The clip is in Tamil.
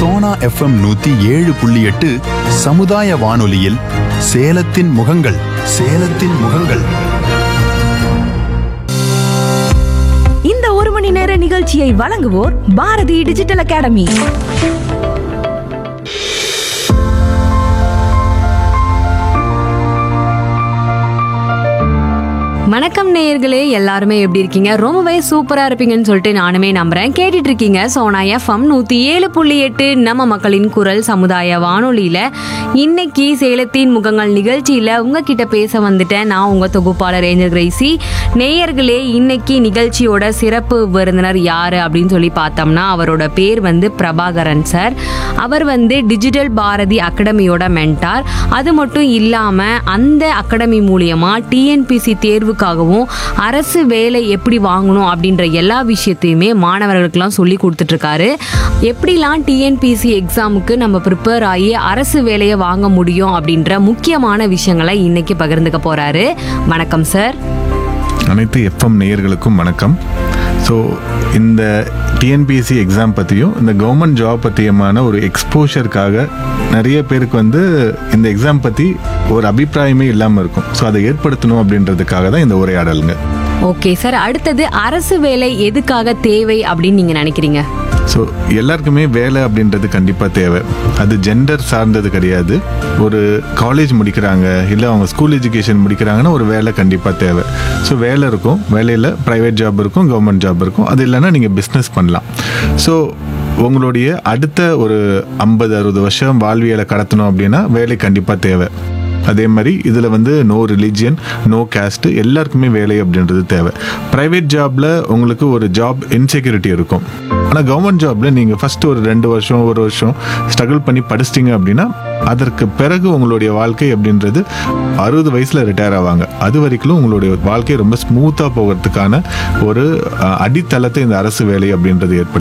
சோனா எஃப்எம் நூத்தி ஏழு புள்ளி எட்டு சமுதாய வானொலியில் சேலத்தின் முகங்கள் சேலத்தின் முகங்கள் இந்த ஒரு மணி நேர நிகழ்ச்சியை வழங்குவோர் பாரதி டிஜிட்டல் அகாடமி வணக்கம் நேயர்களே எல்லாருமே எப்படி இருக்கீங்க ரொம்பவே சூப்பரா இருப்பீங்கன்னு சொல்லிட்டு நானுமே நம்புறேன் கேட்டுட்டு இருக்கீங்க சோனா எஃப்எம் நூத்தி ஏழு புள்ளி எட்டு நம்ம மக்களின் குரல் சமுதாய வானொலியில இன்னைக்கு சேலத்தின் முகங்கள் நிகழ்ச்சியில உங்ககிட்ட பேச வந்துட்டேன் நான் உங்க தொகுப்பாளர் ஏஞ்சல் கிரேசி நேயர்களே இன்னைக்கு நிகழ்ச்சியோட சிறப்பு விருந்தினர் யாரு அப்படின்னு சொல்லி பார்த்தோம்னா அவரோட பேர் வந்து பிரபாகரன் சார் அவர் வந்து டிஜிட்டல் பாரதி அகாடமியோட மென்டார் அது மட்டும் இல்லாம அந்த அகாடமி மூலியமா டிஎன்பிசி தேர்வுக்காகவும் அரசு வேலை எப்படி வாங்கணும் அப்படின்ற எல்லா விஷயத்தையுமே மாணவர்களுக்கெல்லாம் சொல்லி கொடுத்துட்டு இருக்காரு எப்படிலாம் டிஎன்பிசி எக்ஸாமுக்கு நம்ம ப்ரிப்பேர் ஆகி அரசு வேலையை வாங்க முடியும் அப்படின்ற முக்கியமான விஷயங்களை இன்னைக்கு பகிர்ந்துக்க போறாரு வணக்கம் சார் அனைத்து எஃப்எம் நேயர்களுக்கும் வணக்கம் ஸோ இந்த டிஎன்பிஎஸ்சி எக்ஸாம் பற்றியும் இந்த கவர்மெண்ட் ஜாப் பற்றியமான ஒரு எக்ஸ்போஷருக்காக நிறைய பேருக்கு வந்து இந்த எக்ஸாம் பற்றி ஒரு அபிப்பிராயமே இல்லாமல் இருக்கும் ஸோ அதை ஏற்படுத்தணும் அப்படின்றதுக்காக தான் இந்த உரையாடலுங்க ஓகே சார் அடுத்தது அரசு வேலை எதுக்காக தேவை அப்படின்னு நீங்க நினைக்கிறீங்க ஸோ எல்லாருக்குமே வேலை அப்படின்றது கண்டிப்பாக தேவை அது ஜெண்டர் சார்ந்தது கிடையாது ஒரு காலேஜ் முடிக்கிறாங்க இல்லை அவங்க ஸ்கூல் எஜுகேஷன் முடிக்கிறாங்கன்னா ஒரு வேலை கண்டிப்பாக தேவை ஸோ வேலை இருக்கும் வேலையில் ப்ரைவேட் ஜாப் இருக்கும் கவர்மெண்ட் ஜாப் இருக்கும் அது இல்லைன்னா நீங்கள் பிஸ்னஸ் பண்ணலாம் ஸோ உங்களுடைய அடுத்த ஒரு ஐம்பது அறுபது வருஷம் வாழ்வியலை கடத்தணும் அப்படின்னா வேலை கண்டிப்பாக தேவை அதே மாதிரி இதில் வந்து நோ ரிலீஜியன் நோ caste எல்லாருக்குமே வேலை அப்படின்றது தேவை ப்ரைவேட் ஜாபில் உங்களுக்கு ஒரு ஜாப் இன்செக்யூரிட்டி இருக்கும் ஆனால் கவர்மெண்ட் ஜாபில் நீங்கள் ஃபஸ்ட்டு ஒரு ரெண்டு வருஷம் ஒரு வருஷம் ஸ்ட்ரகிள் பண்ணி படிச்சிட்டிங்க அப்படின்னா அதற்கு பிறகு உங்களுடைய வாழ்க்கை அப்படின்றது அறுபது வயசில் ரிட்டையர் ஆவாங்க அது வரைக்கும் உங்களுடைய வாழ்க்கை ரொம்ப ஸ்மூத்தாக போகிறதுக்கான ஒரு அஹ், அடித்தளத்தை இந்த அரசு வேலை அப்படின்றது ஏற்படுத்தி